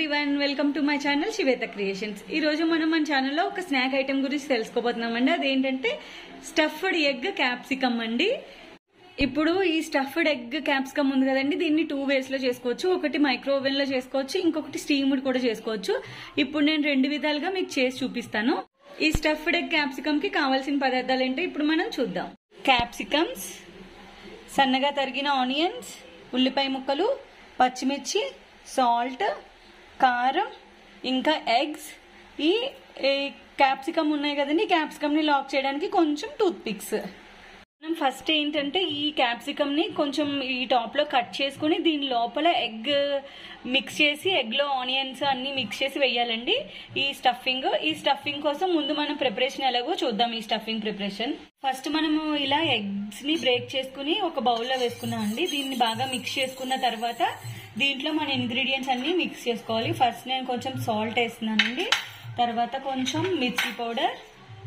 everyone welcome to my channel Shiveta Creations ఈ రోజు మనం మన ఛానల్లో ఒక స్నాక్ ఐటెం గురించి తెలుసుకోబోతున్నామండి అదేంటంటే స్టఫ్డ్ ఎగ్ క్యాప్సికమ్ అండి ఇప్పుడు ఈ స్టఫ్డ్ ఎగ్ క్యాప్సికమ్ ఉంది కదండి దీన్ని టూ వేస్ లో చేసుకోవచ్చు ఒకటి మైక్రో ఓవెన్ లో చేసుకోవచ్చు ఇంకొకటి స్టీమ్డ్ కూడా చేసుకోవచ్చు ఇప్పుడు నేను రెండు విధాలుగా మీకు చేసి చూపిస్తాను ఈ స్టఫ్డ్ ఎగ్ క్యాప్సికమ్ కి కావాల్సిన పదార్థాలు ఏంటో ఇప్పుడు మనం చూద్దాం క్యాప్సికమ్స్ సన్నగా తరిగిన ఆనియన్స్ ఉల్లిపాయ ముక్కలు పచ్చిమిర్చి సాల్ట్ కారం ఇంకా ఎగ్స్ ఈ క్యాప్సికమ్ ఉన్నాయి కదండి ఈ క్యాప్సికమ్ని లాక్ చేయడానికి కొంచెం టూత్ పిక్స్ మనం ఫస్ట్ ఏంటంటే ఈ క్యాప్సికమ్ ని కొంచెం ఈ టాప్ లో కట్ చేసుకుని దీని లోపల ఎగ్ మిక్స్ చేసి ఎగ్ లో ఆనియన్స్ అన్ని మిక్స్ చేసి వేయాలండి ఈ స్టఫింగ్ ఈ స్టఫింగ్ కోసం ముందు మనం ప్రిపరేషన్ ఎలాగో చూద్దాం ఈ స్టఫింగ్ ప్రిపరేషన్ ఫస్ట్ మనము ఇలా ఎగ్స్ ని బ్రేక్ చేసుకుని ఒక బౌల్ లో వేసుకున్నాం అండి దీన్ని బాగా మిక్స్ చేసుకున్న తర్వాత దీంట్లో మన ఇంగ్రీడియంట్స్ అన్ని మిక్స్ చేసుకోవాలి ఫస్ట్ నేను కొంచెం సాల్ట్ వేస్తున్నానండి తర్వాత కొంచెం మిర్చి పౌడర్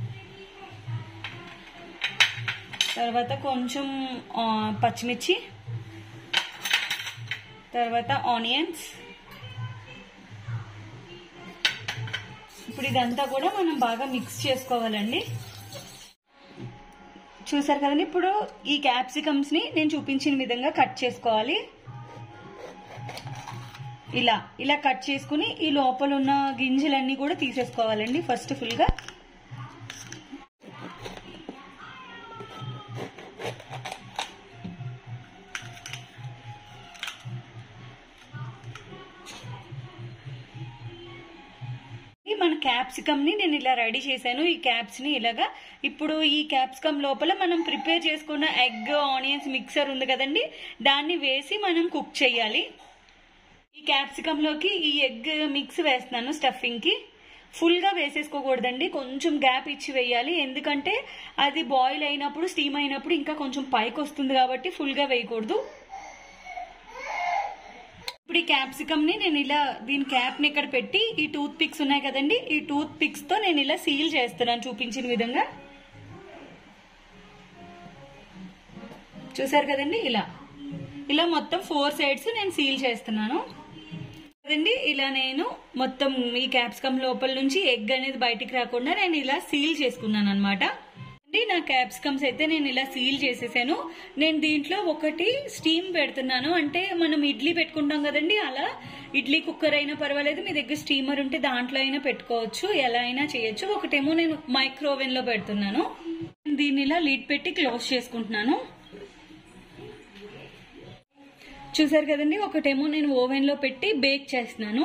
తర్వాత కొంచెం ఆ, పచ్చిమిర్చి తర్వాత ఆనియన్స్ ఇప్పుడు ఇదంతా కూడా మనం బాగా మిక్స్ చేసుకోవాలండి చూసారు కదండి ఇప్పుడు ఈ క్యాప్సికమ్స్ ని నేను చూపించిన విధంగా కట్ చేసుకోవాలి ఇలా ఇలా కట్ చేసుకుని ఈ లోపల ఉన్న గింజలన్నీ కూడా తీసేసుకోవాలండి ఫస్ట్ ఫుల్ గా ఈ మన క్యాప్సికమ్ ని నేను ఇలా రెడీ చేశాను ఈ క్యాప్స్ ని ఇలాగా ఇప్పుడు ఈ క్యాప్సికమ్ లోపల మనం ప్రిపేర్ చేసుకున్న ఎగ్ ఆనియన్స్ మిక్సర్ ఉంది కదండి దాన్ని వేసి మనం కుక్ చేయాలి ఈ క్యాప్సికమ్ లోకి ఈ ఎగ్ మిక్స్ వేస్తున్నాను స్టఫింగ్ కి ఫుల్ గా వేసేసుకోకూడదండి కొంచెం గ్యాప్ ఇచ్చి వేయాలి ఎందుకంటే అది బాయిల్ అయినప్పుడు స్టీమ్ అయినప్పుడు ఇంకా కొంచెం పైకి వస్తుంది కాబట్టి ఫుల్ గా వేయకూడదు ఇప్పుడు ఈ క్యాప్సికమ్ ని నేను ఇలా దీని క్యాప్ ని ఇక్కడ పెట్టి ఈ టూత్ పిక్స్ ఉన్నాయి కదండి ఈ టూత్ పిక్స్ తో నేను ఇలా సీల్ చేస్తున్నాను చూపించిన విధంగా చూసారు కదండి ఇలా ఇలా మొత్తం ఫోర్ సైడ్స్ నేను సీల్ చేస్తున్నాను కదండి ఇలా నేను మొత్తం ఈ క్యాప్సికమ్ లోపల నుంచి ఎగ్ అనేది బయటికి రాకుండా నేను ఇలా సీల్ చేసుకున్నాను అనమాట అండి నా క్యాప్సికమ్స్ అయితే నేను ఇలా సీల్ చేసేసాను నేను దీంట్లో ఒకటి స్టీమ్ పెడుతున్నాను అంటే మనం ఇడ్లీ పెట్టుకుంటాం కదండి అలా ఇడ్లీ కుక్కర్ అయినా పర్వాలేదు మీ దగ్గర స్టీమర్ ఉంటే దాంట్లో అయినా పెట్టుకోవచ్చు ఎలా అయినా చేయొచ్చు ఒకటేమో నేను మైక్రోవెన్ లో పెడుతున్నాను దీన్ని ఇలా లీడ్ పెట్టి క్లోజ్ చేసుకుంటున్నాను చూసారు కదండి ఒకటేమో నేను ఓవెన్ లో పెట్టి బేక్ చేస్తున్నాను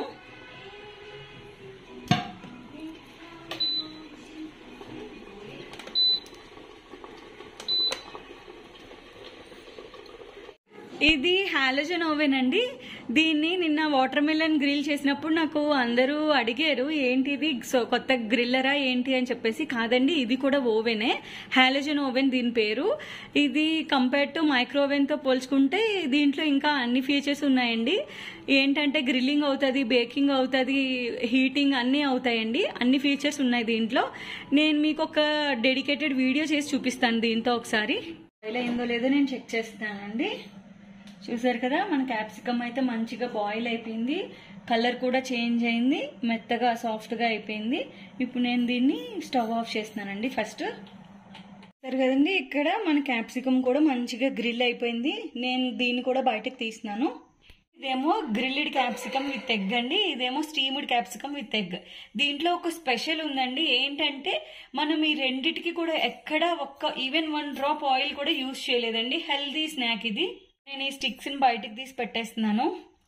ఇది హాలోజన్ ఓవెన్ అండి దీన్ని నిన్న వాటర్ మిలన్ గ్రిల్ చేసినప్పుడు నాకు అందరూ అడిగారు ఏంటిది సో కొత్త గ్రిల్లరా ఏంటి అని చెప్పేసి కాదండి ఇది కూడా ఓవెనే హాలోజన్ ఓవెన్ దీని పేరు ఇది కంపేర్ టు మైక్రోవెన్ తో పోల్చుకుంటే దీంట్లో ఇంకా అన్ని ఫీచర్స్ ఉన్నాయండి ఏంటంటే గ్రిల్లింగ్ అవుతుంది బేకింగ్ అవుతుంది హీటింగ్ అన్నీ అవుతాయండి అన్ని ఫీచర్స్ ఉన్నాయి దీంట్లో నేను మీకు ఒక డెడికేటెడ్ వీడియో చేసి చూపిస్తాను దీంతో ఒకసారి ఇలా అయిందో లేదో నేను చెక్ చేస్తానండి చూసారు కదా మన క్యాప్సికమ్ అయితే మంచిగా బాయిల్ అయిపోయింది కలర్ కూడా చేంజ్ అయింది మెత్తగా సాఫ్ట్గా అయిపోయింది ఇప్పుడు నేను దీన్ని స్టవ్ ఆఫ్ చేస్తున్నానండి ఫస్ట్ సరే కదండి ఇక్కడ మన క్యాప్సికమ్ కూడా మంచిగా గ్రిల్ అయిపోయింది నేను దీన్ని కూడా బయటకు తీసినాను ఇదేమో గ్రిల్డ్ క్యాప్సికమ్ విత్ ఎగ్ అండి ఇదేమో స్టీమ్డ్ క్యాప్సికమ్ విత్ ఎగ్ దీంట్లో ఒక స్పెషల్ ఉందండి ఏంటంటే మనం ఈ రెండిటికి కూడా ఎక్కడ ఒక్క ఈవెన్ వన్ డ్రాప్ ఆయిల్ కూడా యూజ్ చేయలేదండి హెల్దీ స్నాక్ ఇది నేను ఈ స్టిక్స్ ని బయటికి తీసి పెట్టేస్తున్నాను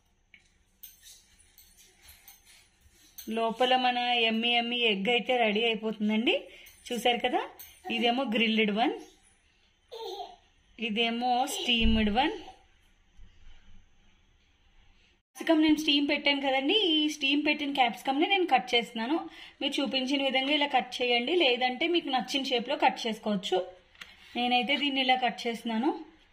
లోపల మన ఎమ్మి ఎమ్మి ఎగ్ అయితే రెడీ అయిపోతుందండి చూసారు కదా ఇదేమో గ్రిల్డ్ వన్ ఇదేమో స్టీమ్డ్ వన్ క్యాప్సికమ్ నేను స్టీమ్ పెట్టాను కదండి ఈ స్టీమ్ పెట్టిన క్యాప్సికమ్ ని నేను కట్ చేస్తున్నాను మీరు చూపించిన విధంగా ఇలా కట్ చేయండి లేదంటే మీకు నచ్చిన షేప్ లో కట్ చేసుకోవచ్చు నేనైతే దీన్ని ఇలా కట్ చేస్తున్నాను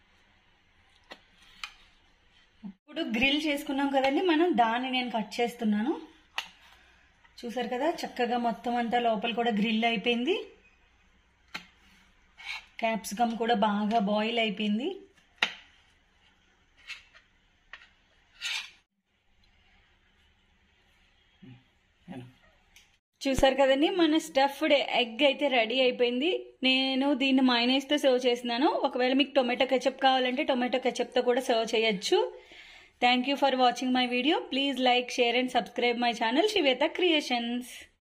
ఇప్పుడు గ్రిల్ చేసుకున్నాం కదండి మనం దాన్ని నేను కట్ చేస్తున్నాను చూసారు కదా చక్కగా మొత్తం అంతా లోపల కూడా గ్రిల్ అయిపోయింది క్యాప్సికమ్ కూడా బాగా బాయిల్ అయిపోయింది చూసారు కదండి మన స్టఫ్డ్ ఎగ్ అయితే రెడీ అయిపోయింది నేను దీన్ని మైనస్తో సర్వ్ చేస్తున్నాను ఒకవేళ మీకు టొమాటో కెచప్ కావాలంటే టొమాటో కెచప్తో కూడా సర్వ్ చేయొచ్చు thank you for watching my video please like share and subscribe my channel Shiveta creations